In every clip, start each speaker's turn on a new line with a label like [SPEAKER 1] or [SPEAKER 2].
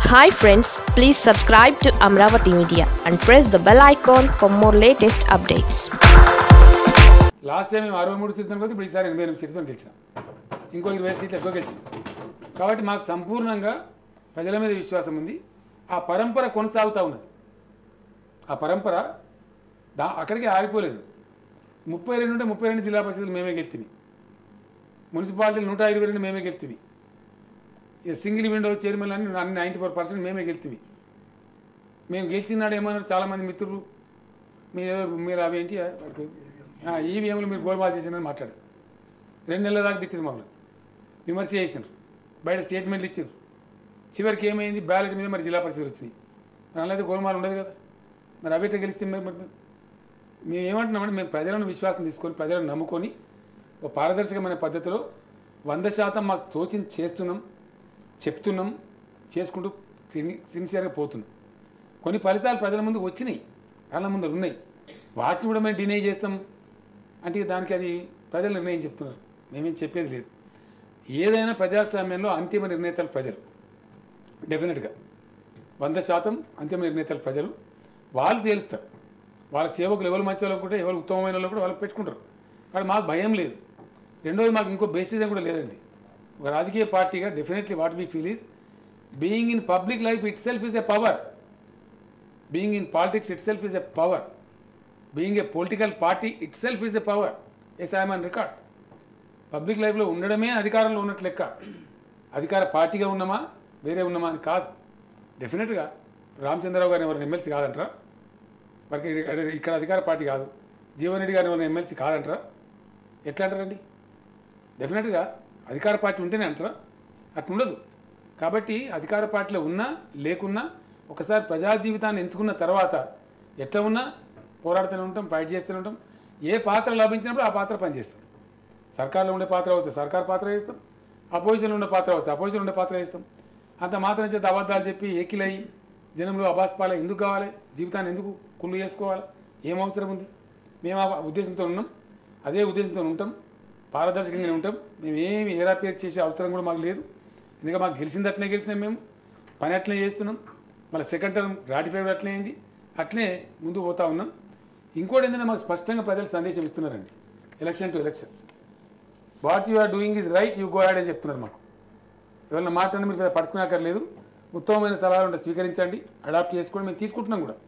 [SPEAKER 1] hi friends please subscribe to Amaravati media and press the bell icon for more latest updates
[SPEAKER 2] last time మేము అరవై మూడు సీట్లను కొద్ది ఇప్పుడు ఈసారి ఎనభై ఎనిమిది సీట్లతో గెలిచినాం ఇంకో ఇరవై సీట్లు ఎక్కువ గెలిచినాం కాబట్టి మాకు సంపూర్ణంగా ప్రజల మీద విశ్వాసం ఉంది ఆ పరంపర కొనసాగుతూ ఉన్నది ఆ పరంపర దా అక్కడికి ఆగిపోలేదు ముప్పై రెండు ఉంటే ముప్పై రెండు జిల్లా పరిషత్లు మేమే గెలిచినాయి మున్సిపాలిటీలు నూట ఇరవై రెండు మేమే గెలిచినాయి ఇక సింగిల్ విండో చైర్మన్ అని అన్ని నైంటీ ఫోర్ పర్సెంట్ మేమే గెలిచినాయి మేము గెలిచిన నాడు ఏమన్నారు చాలామంది మిత్రులు మీరు ఏదో- మీరు అవి ఏంటి ఈవీఎంలు మీరు గోల్మాల్ చేసినారని మాట్లాడారు రెండు నెలల దాకా తిట్టింది మమ్మల్ని విమర్శ చేసినారు బయట స్టేట్మెంట్లు ఇచ్చారు చివరికి ఏమైంది బ్యాలెట్ మీద మరి జిల్లా పరిషత్లు వచ్చినాయి మరి అలాగే గోల్మాల్ ఉండదు కదా మరి అవిట గెలిస్తే మరి మరి మేము ఏమంటున్నామంటే మేము ప్రజలను విశ్వాసం తీసుకొని ప్రజలను నమ్ముకొని ఒక పారదర్శకమైన పద్ధతిలో వంద శాతం మాకు తోచింది చేస్తున్నాం చెప్తున్నాం చేసుకుంటూ సిన్సియర్గా పోతున్నాం కొన్ని ఫలితాలు ప్రజల ముందు వచ్చినాయి వాళ్ళ ముందు ఉన్నాయి వాటిని కూడా మేము డినై చేస్తాం అంటే దానికి అది ప్రజలు నిర్ణయం చెప్తున్నారు మేమేం చెప్పేది లేదు ఏదైనా ప్రజాస్వామ్యంలో అంతిమ నిర్ణేతలు ప్రజలు డెఫినెట్గా వంద శాతం అంతిమ నిర్ణేతలు ప్రజలు వాళ్ళు తేలుస్తారు వాళ్ళ సేవకులు ఎవరు మంచి వాళ్ళు కూడా ఎవరు ఉత్తమమైన వాళ్ళు కూడా వాళ్ళకి పెట్టుకుంటారు కానీ మాకు భయం లేదు రెండోది మాకు ఇంకో బేసిజం కూడా లేదండి ఒక రాజకీయ పార్టీగా definitely what we feel is being in public life itself is a power being in politics itself is a power being a political party itself is a power yes I'm on record public లైఫ్లో ఉండడమే అధికారంలో ఉన్నట్లు లెక్క అధికార పార్టీగా ఉన్నామా వేరే ఉన్నామా అని కాదు డెఫినెట్గా రామచంద్రరావు గారిని ఎవరిని ఎమ్మెల్సీ కాదంటారా మరి ఇక్కడ ఇక్కడ అధికార పార్టీ కాదు జీవన్ రెడ్డి గారిని ఎవరిని ఎమ్మెల్సీ కాదంటారా ఎట్లా అంటారండి డెఫినెట్గా అధికార పార్టీ ఉంటేనే అంటారా అట్లా ఉండదు కాబట్టి అధికార పార్టీలో ఉన్నా లేకున్నా ఒకసారి ప్రజా జీవితాన్ని ఎంచుకున్న తర్వాత ఎట్లా ఉన్నా పోరాడుతూనే ఉంటాం ఫైట్ చేస్తూనే ఉంటాం ఏ పాత్ర లభించినప్పుడు ఆ పాత్ర పనిచేస్తాం సర్కార్లో ఉండే పాత్ర వస్తే సర్కార్ పాత్ర వేస్తాం అపోజిషన్లో ఉండే పాత్ర వస్తే అపోజిషన్ ఉండే పాత్ర వేస్తాం అంత మాత్రం చేత అబద్ధాలు చెప్పి ఏకిలై జనంలో అబాస్పాల ఎందుకు కావాలి జీవితాన్ని ఎందుకు కుళ్ళు చేసుకోవాలి ఏం అవసరం ఉంది మేము ఆ ఉద్దేశంతో ఉన్నాం అదే ఉద్దేశంతో ఉంటాం పారదర్శకంగానే ఉంటాం మేము ఏమి ఏరాపేరు చేసే అవసరం కూడా మాకు లేదు ఎందుకంటే మాకు గెలిచింది అట్లనే గెలిచినాం మేము పని అట్లనే చేస్తున్నాం మళ్ళీ సెకండ్ టర్మ్ రాటిఫై అట్లనే అయింది అట్లనే ముందుకు పోతా ఉన్నాం ఇంకోటి ఏంటంటే మాకు స్పష్టంగా ప్రజలు సందేశం ఇస్తున్నారండి election to election what you are doing is right you go ahead అని చెప్తున్నారు మాకు ఎవరైనా మాట్లాడి మీరు పడుచుకునేక్కర్లేదు ఉత్తమమైన సలహాలు ఉంటే స్వీకరించండి అడాప్ట్ చేసుకొని మేము తీసుకుంటున్నాం కూడా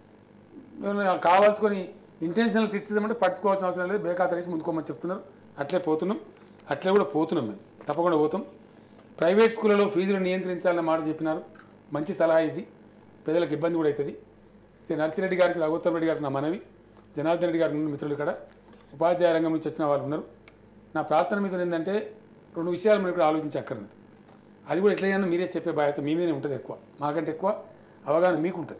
[SPEAKER 2] ఎవరైనా కావాల్సుకొని ఇంటెన్షనల్ క్రిటిసిజం అంటే పట్టుకోవాల్సిన అవసరం లేదు బేఖాతరేసి ముందుకోమని చెప్తున్నారు అట్లే పోతున్నాం అట్లే కూడా పోతున్నాం మేము తప్పకుండా పోతాం ప్రైవేట్ స్కూళ్ళలో ఫీజులు నియంత్రించాలన్న మాట చెప్పినారు మంచి సలహా ఇది పేదలకు ఇబ్బంది కూడా అవుతుంది అయితే నర్సిరెడ్డి గారికి రఘుత్తం రెడ్డి గారికి నా మనవి జనార్దన్ రెడ్డి గారికి ఉన్న మిత్రులు ఇక్కడ ఉపాధ్యాయ రంగం నుంచి వచ్చిన వాళ్ళు ఉన్నారు నా ప్రార్థన మీద ఏంటంటే రెండు విషయాలు మీరు కూడా ఆలోచించక్కర్లేదు అది కూడా ఎట్లయినా మీరే చెప్పే బాధ్యత మీ మీదనే ఉంటుంది ఎక్కువ మాకంటే ఎక్కువ అవగాహన మీకు ఉంటుంది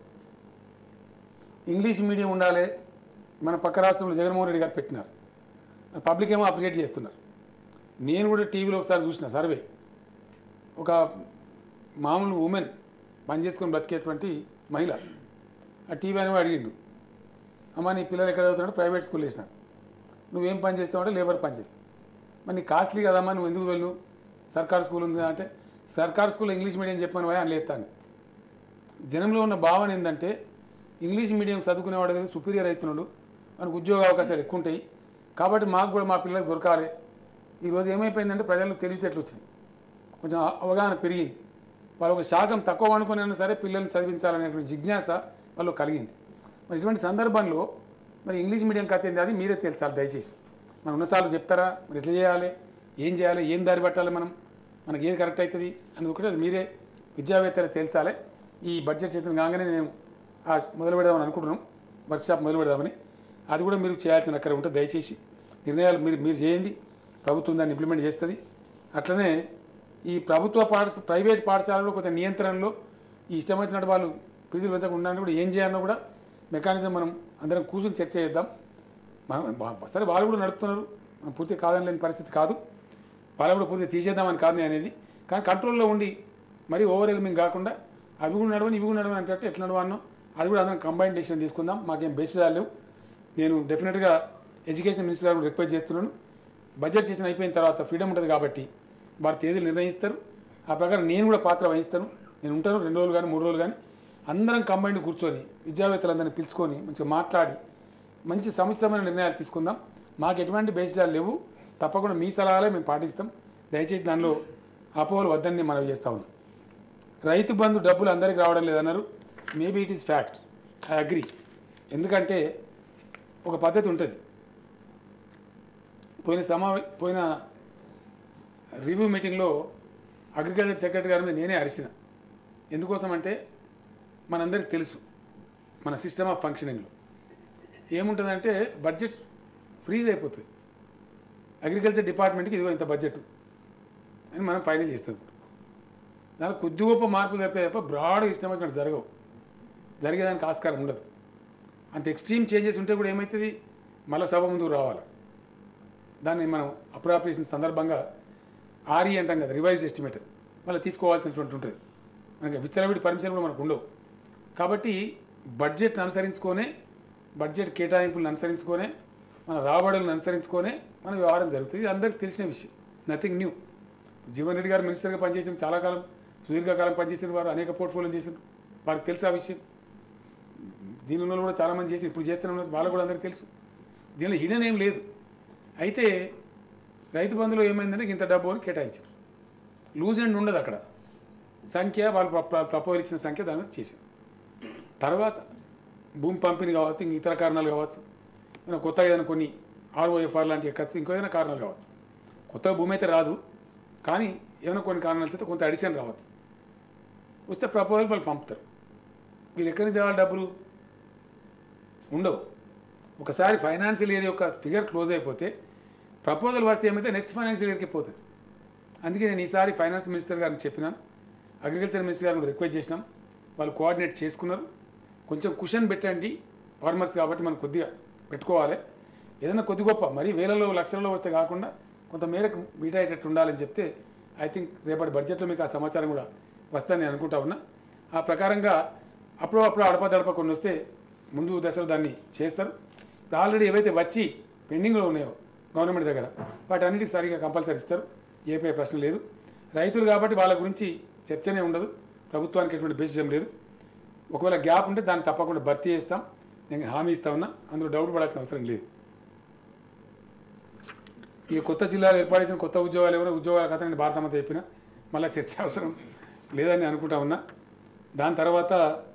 [SPEAKER 2] ఇంగ్లీష్ మీడియం ఉండాలి మన పక్క రాష్ట్రంలో జగన్మోహన్ రెడ్డి గారు పెట్టినారు పబ్లిక్ ఏమో అప్రిషియేట్ చేస్తున్నారు నేను కూడా టీవీలో ఒకసారి చూసిన సర్వే ఒక మామూలు ఉమెన్ పని చేసుకొని బ్రతికేటువంటి మహిళ ఆ టీవీ అని అడిగిండు అమ్మ నీ పిల్లలు ఎక్కడ చదువుతున్నాడు ప్రైవేట్ స్కూల్ వేసిన నువ్వేం పని చేస్తావు అంటే లేబర్ పని చేస్తావు మరి నీ కాస్ట్లీ కదమ్మా నువ్వు ఎందుకు వెళ్ళు సర్కార్ స్కూల్ ఉంది అంటే సర్కార్ స్కూల్ ఇంగ్లీష్ మీడియం చెప్పని పోయి అని లేస్తాను జనంలో ఉన్న భావన ఏంటంటే ఇంగ్లీష్ మీడియం చదువుకునేవాడు అనేది సుపీరియర్ అవుతున్నాడు మనకు ఉద్యోగ అవకాశాలు ఎక్కువ ఉంటాయి కాబట్టి మాకు కూడా మా పిల్లలకు దొరకాలి ఈరోజు ఏమైపోయిందంటే ప్రజలకు తెలివితేటలు వచ్చినాయి కొంచెం అ- అవగాహన పెరిగింది వాళ్ళు ఒక శాఖం తక్కువ అనుకుని అయినా సరే పిల్లల్ని చదివించాలనేటువంటి జిజ్ఞాస వాళ్ళు కలిగింది మరి ఇటువంటి సందర్భంలో మరి ఇంగ్లీష్ మీడియం కథ ఏంది అది మీరే తెలుసాలి దయచేసి మనం ఉన్నసార్లు చెప్తారా మరి ఎట్లా చేయాలి ఏం చేయాలి ఏం దారి పట్టాలి మనం మనకి ఏది కరెక్ట్ అవుతుంది అని ఒకటి అది మీరే విద్యావేత్తలు తేల్చాలి ఈ బడ్జెట్ సెషన్ కాగానే నేను ఆ మొదలు పెడదామని అనుకుంటున్నాం వర్క్షాప్ మొదలు పెడదామని అది కూడా మీరు చేయాల్సిన అక్కడ ఉంటుంది దయచేసి నిర్ణయాలు మీరు మీరు చేయండి ప్రభుత్వం దాన్ని ఇంప్లిమెంట్ చేస్తుంది అట్లనే ఈ ప్రభుత్వ పాఠ ప్రైవేట్ పాఠశాలలో కొంత నియంత్రణలో ఈ ఇష్టం వచ్చినట్టు వాళ్ళు ఫీజులు పెంచకుండా ఉండాలని కూడా ఏం చేయాలన్నా కూడా మెకానిజం మనం అందరం కూర్చొని చర్చ చేద్దాం మనం బా- సరే వాళ్ళు కూడా నడుపుతున్నారు మనం పూర్తిగా కాదని లేని పరిస్థితి కాదు వాళ్ళు కూడా పూర్తిగా తీసేద్దామని కాదు నేను అనేది కానీ కంట్రోల్లో ఉండి మరీ ఓవర్ వెల్మింగ్ కాకుండా అవి కూడా నడవని ఇవి కూడా నడవని అంటే ఎట్లా నడవన్నో అది కూడా అందరం కంబైన్ డెసిషన్ తీసుకుందాం మాకేం బేసిస్ లేవు నేను డెఫినెట్గా ఎడ్యుకేషన్ మినిస్టర్ గారు రిక్వెస్ట్ చేస్తున్నాను బడ్జెట్ సెషన్ అయిపోయిన తర్వాత ఫ్రీడమ్ ఉంటుంది కాబట్టి వారి తేదీలు నిర్ణయిస్తారు ఆ ప్రకారం నేను కూడా పాత్ర వహిస్తాను నేను ఉంటాను రెండు రోజులు కానీ మూడు రోజులు కానీ అందరం కంబైండ్ కూర్చొని విద్యావేత్తలందరినీ పిలుచుకొని మంచిగా మాట్లాడి మంచి సముచితమైన నిర్ణయాలు తీసుకుందాం మాకు ఎటువంటి బేసిజాలు లేవు తప్పకుండా మీ సలహాలే మేము పాటిస్తాం దయచేసి దానిలో అపోహలు వద్దని నేను మనవి చేస్తా ఉన్నాం రైతు బంధు డబ్బులు అందరికి రావడం లేదన్నారు maybe it is fact I agree ఎందుకంటే ఒక పద్ధతి ఉంటుంది పోయిన సమా పోయిన రివ్యూ మీటింగ్లో అగ్రికల్చర్ సెక్రటరీ గారి మీద నేనే అరిసిన ఎందుకోసం అంటే మనందరికి తెలుసు మన సిస్టమ్ ఆఫ్ ఫంక్షనింగ్లో ఏముంటుందంటే బడ్జెట్ ఫ్రీజ్ అయిపోతుంది అగ్రికల్చర్ డిపార్ట్మెంట్కి ఇదిగో ఇంత బడ్జెట్ అని మనం ఫైనల్ చేస్తాం ఇప్పుడు దానికి కొద్ది గొప్ప మార్పులు జరుగుతాయి తప్ప బ్రాడ్గా ఇష్టం వచ్చినట్టు జరగవు జరిగేదానికి ఆస్కారం ఉండదు అంత ఎక్స్ట్రీమ్ చేంజెస్ ఉంటే కూడా ఏమవుతుంది మళ్ళీ సభ ముందుకు రావాలి దాన్ని మనం అప్రాప్రియేషన్ సందర్భంగా ఆర్ఈ అంటాం కదా రివైజ్ ఎస్టిమేట్ మళ్ళీ తీసుకోవాల్సినటువంటి ఉంటుంది మనకి విచ్చలవిడి పర్మిషన్ కూడా మనకు ఉండవు కాబట్టి బడ్జెట్ని అనుసరించుకొనే బడ్జెట్ కేటాయింపులను అనుసరించుకొనే మన రాబడులను అనుసరించుకొనే మన వ్యవహారం జరుగుతుంది ఇది అందరికీ తెలిసిన విషయం నథింగ్ న్యూ జీవన్ రెడ్డి గారు మినిస్టర్గా పనిచేసిన చాలా కాలం సుదీర్ఘకాలం పనిచేసిన వారు అనేక పోర్ట్ఫోలియో చేసిన వారికి తెలుసు ఆ విషయం దీని ఉన్న వాళ్ళు కూడా చాలామంది చేసి ఇప్పుడు చేస్తూనే ఉన్నారు వాళ్ళకు కూడా అందరికీ తెలుసు దీనిలో హిడెన్ ఏం లేదు అయితే రైతు బంధులో ఏమైందంటే ఇంత డబ్బు అని కేటాయించారు లూజ్ అండ్ ఉండదు అక్కడ సంఖ్య వాళ్ళు ప్రపోజల్ ఇచ్చిన సంఖ్య దాని మీద చేశారు తర్వాత భూమి పంపిణీ కావచ్చు ఇంక ఇతర కారణాలు కావచ్చు ఏదైనా కొత్తగా ఏదైనా కొన్ని ఆర్ఓఎఫ్ఆర్ లాంటి ఎక్కచ్చు ఇంకో ఏదైనా కారణాలు కావచ్చు కొత్తగా భూమి అయితే రాదు కానీ ఏమైనా కొన్ని కారణాలు చేస్తే కొంత అడిషన్ రావచ్చు వస్తే ప్రపోజల్ వాళ్ళు పంపుతారు వీళ్ళు ఎక్కడి నుంచి తేవాలి డబ్బులు ఉండవు ఒకసారి ఫైనాన్షియల్ ఇయర్ యొక్క ఫిగర్ క్లోజ్ అయిపోతే ప్రపోజల్ వస్తే ఏమైతే నెక్స్ట్ ఫైనాన్షియల్ ఇయర్కి పోతుంది అందుకే నేను ఈసారి ఫైనాన్స్ మినిస్టర్ గారిని చెప్పినాను అగ్రికల్చర్ మినిస్టర్ గారిని రిక్వెస్ట్ చేసినాం వాళ్ళు కోఆర్డినేట్ చేసుకున్నారు కొంచెం కుషన్ పెట్టండి ఫార్మర్స్ కాబట్టి మనం కొద్దిగా పెట్టుకోవాలి ఏదైనా కొద్ది గొప్ప మరీ వేలలో లక్షలలో వస్తే కాకుండా కొంత మేరకు మీట్ అయ్యేటట్టు ఉండాలని చెప్తే ఐ థింక్ రేపటి బడ్జెట్లో మీకు ఆ సమాచారం కూడా వస్తుందని నేను అనుకుంటా ఉన్నా ఆ ప్రకారంగా అప్పుడు అప్పుడు అడప దడప కొన్ని వస్తే ముందు దశలో దాన్ని చేస్తారు ఇప్పుడు ఆల్రెడీ ఏవైతే వచ్చి పెండింగ్లో ఉన్నాయో గవర్నమెంట్ దగ్గర వాటి అన్నిటికి సరిగా కంపల్సరీ ఇస్తారు ఏపీ ప్రశ్న లేదు రైతులు కాబట్టి వాళ్ళ గురించి చర్చనే ఉండదు ప్రభుత్వానికి ఎటువంటి బేసిజం లేదు ఒకవేళ గ్యాప్ ఉంటే దాన్ని తప్పకుండా భర్తీ చేస్తాం నేను హామీ ఇస్తా ఉన్నా అందులో డౌట్ పడాల్సిన అవసరం లేదు ఈ కొత్త జిల్లాలో ఏర్పాటు చేసిన కొత్త ఉద్యోగాలు ఎవరో ఉద్యోగాల కథ నేను భారతమంతా చెప్పిన మళ్ళీ చర్చ అవసరం లేదని అనుకుంటా ఉన్నా దాని తర్వాత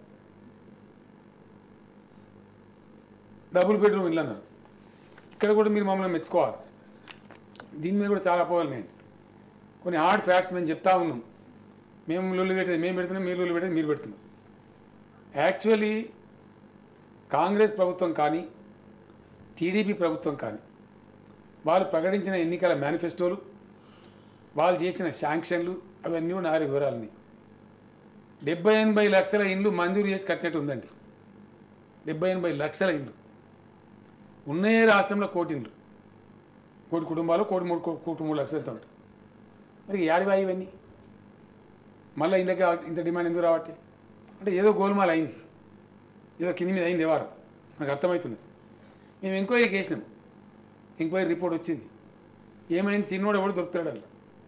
[SPEAKER 2] డబుల్ బెడ్రూమ్ ఇల్లు అన్నారు ఇక్కడ కూడా మీరు మమ్మల్ని మెచ్చుకోవాలి దీని మీద కూడా చాలా అపోహలు నేను కొన్ని హార్డ్ ఫ్యాక్ట్స్ మేము చెప్తా ఉన్నాం మేము లొల్లు పెట్టేది మేము పెడుతున్నాం మీరు లొల్లు పెట్టేది మీరు పెడుతున్నాం యాక్చువల్లీ కాంగ్రెస్ ప్రభుత్వం కానీ టీడీపీ ప్రభుత్వం కానీ వాళ్ళు ప్రకటించిన ఎన్నికల మేనిఫెస్టోలు వాళ్ళు చేసిన శాంక్షన్లు అవన్నీ కూడా నాలుగు వివరాలని డెబ్బై ఎనభై లక్షల ఇండ్లు మంజూరు చేసి కట్టినట్టు ఉందండి డెబ్బై ఎనభై లక్షల ఇండ్లు ఉన్నాయే రాష్ట్రంలో కోటి ఇండ్లు కోటి కుటుంబాలు కోటి మూడు కో- కోటి మూడు లక్షలు ఎంత ఉంటాయి మరి ఏడివా ఇవన్నీ మళ్ళీ ఇంతకే ఇంత డిమాండ్ ఎందుకు రావట్టే అంటే ఏదో గోల్మాల్ అయింది ఏదో కింది మీద అయింది వారం నాకు అర్థమవుతుంది మేము ఎంక్వైరీకి వేసినాం ఎంక్వైరీ రిపోర్ట్ వచ్చింది ఏమైంది తిన్నోడు ఎవడు దొరుకుతాడు అలా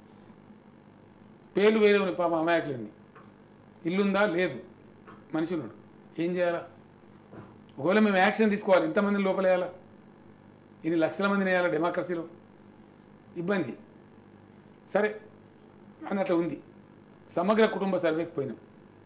[SPEAKER 2] పేర్లు వేరే ఉన్నాయి పాప అమాయకులన్నీ ఇల్లుందా లేదు మనిషి ఉన్నాడు ఏం చేయాలా ఒకవేళ మేము యాక్షన్ తీసుకోవాలి ఎంతమందిని లోపలేయాలా ఇన్ని లక్షల మందిని వేయాలా డెమోక్రసీలో ఇబ్బంది సరే అని అట్లా ఉంది సమగ్ర కుటుంబ సర్వేకి పోయినాం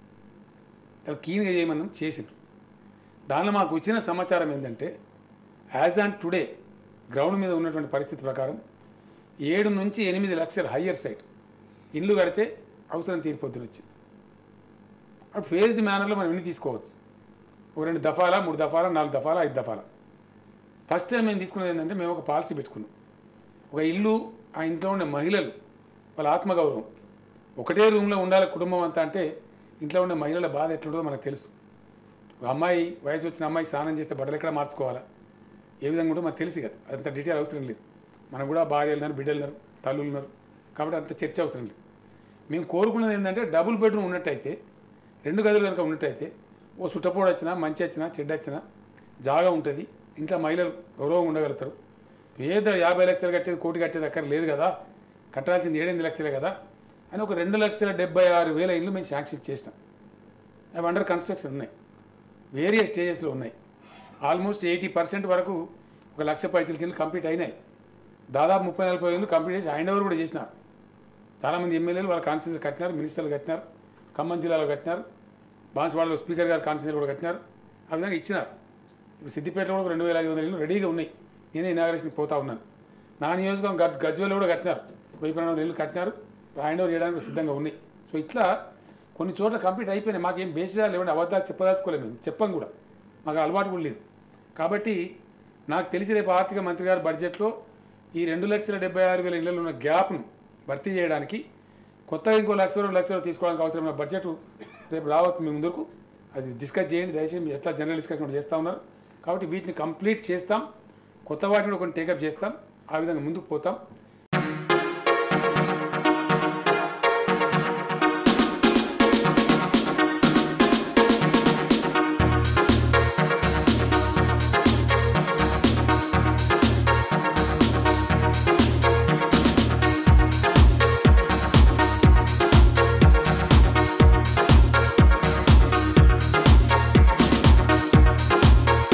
[SPEAKER 2] చాలా క్లీన్గా చేయమన్నాం చేసినాం దానిలో మాకు వచ్చిన సమాచారం ఏంటంటే యాజ్ ఆన్ టుడే గ్రౌండ్ మీద ఉన్నటువంటి పరిస్థితి ప్రకారం ఏడు నుంచి ఎనిమిది లక్షల హయ్యర్ సైడ్ ఇల్లు కడితే అవసరం తీరిపోద్దుని వచ్చింది అప్పుడు ఫేజ్డ్ మేనర్లో మనం ఇన్ని తీసుకోవచ్చు ఒక రెండు దఫాల మూడు దఫాల నాలుగు దఫాల ఐదు దఫాల ఫస్ట్ టైం మేము తీసుకున్నది ఏంటంటే మేము ఒక పాలసీ పెట్టుకున్నాం ఒక ఇల్లు ఆ ఇంట్లో ఉండే మహిళలు వాళ్ళ ఆత్మగౌరవం ఒకటే రూమ్లో ఉండాలి కుటుంబం అంతా అంటే ఇంట్లో ఉండే మహిళల బాధ ఎట్లుంటుందో మనకు తెలుసు ఒక అమ్మాయి వయసు వచ్చిన అమ్మాయి స్నానం చేస్తే బట్టలు ఎక్కడ మార్చుకోవాలా ఏ విధంగా ఉంటుందో మనకు తెలుసు కదా అంత డీటెయిల్ అవసరం లేదు మనకు కూడా భార్యలు ఉన్నారు బిడ్డలు ఉన్నారు తల్లులు ఉన్నారు కాబట్టి అంత చర్చ అవసరం లేదు మేము కోరుకున్నది ఏంటంటే డబుల్ బెడ్రూమ్ ఉన్నట్టయితే రెండు గదులు కనుక ఉన్నట్టయితే ఓ చుట్టపోడు వచ్చినా మంచి వచ్చినా చెడ్డ వచ్చినా జాగా ఉంటుంది ఇంట్లో మహిళలు గౌరవంగా ఉండగలుగుతారు పేద యాభై లక్షలు కట్టేది కోటి కట్టేది అక్కడ లేదు కదా కట్టాల్సింది ఏడెనిమిది లక్షలే కదా అని ఒక రెండు లక్షల డెబ్బై ఆరు వేల ఇల్లు మేము శాంక్షన్ చేసినాం అవి అండర్ కన్స్ట్రక్షన్ ఉన్నాయి వేరియస్ స్టేజెస్లో ఉన్నాయి ఆల్మోస్ట్ ఎయిటీ పర్సెంట్ వరకు ఒక లక్ష పైసలకి ఇల్లు కంప్లీట్ అయినాయి దాదాపు ముప్పై నలభై ఏళ్ళు కంప్లీట్ చేసి హ్యాండ్ ఓవర్ కూడా చేసినారు చాలామంది ఎమ్మెల్యేలు వాళ్ళ కాన్స్టిట్యూన్సీ కట్టినారు మినిస్టర్లు కట్టినారు ఖమ్మం జిల్లాలో కట్టినారు బాన్స్వాడలో స్పీకర్ గారు కాన్స్టిట్యూన్సీ కూడా కట్టినారు ఆ విధంగా ఇచ్చినారు ఇప్పుడు సిద్దిపేటలో కూడా రెండు వేల ఐదు వందల ఇల్లు రెడీగా ఉన్నాయి నేనే ఇనాగరేషన్కి పోతా ఉన్నాను నా నియోజకవర్గం గడ్ గజ్వేల్లో కూడా కట్టినారు వెయ్యి పన్నెండు వందల ఇల్లు కట్టినారు హ్యాండ్ ఓవర్ చేయడానికి సిద్ధంగా ఉన్నాయి సో ఇట్లా కొన్ని చోట్ల కంప్లీట్ అయిపోయినాయి మాకేం బేసిజాలు లేవండి అబద్ధాలు చెప్పదలుచుకోలేము మేము చెప్పం కూడా మాకు అలవాటు కూడా లేదు కాబట్టి నాకు తెలిసి రేపు ఆర్థిక మంత్రి గారి బడ్జెట్లో ఈ రెండు లక్షల డెబ్బై ఆరు వేల ఇళ్లలో ఉన్న గ్యాప్ను భర్తీ చేయడానికి కొత్తగా ఇంకో లక్ష రెండు లక్షలు తీసుకోవడానికి అవసరమైన బడ్జెట్ రేపు రావచ్చు మీ ముందుకు అది డిస్కస్ చేయండి దయచేసి మీరు ఎట్లా జనరల్ డిస్కషన్ చేస్తూ ఉన్నారు కాబట్టి వీటిని కంప్లీట్ చేస్తాం కొత్త వాటిని కూడా కొన్ని టేకప్ చేస్తాం ఆ విధంగా ముందుకు పోతాం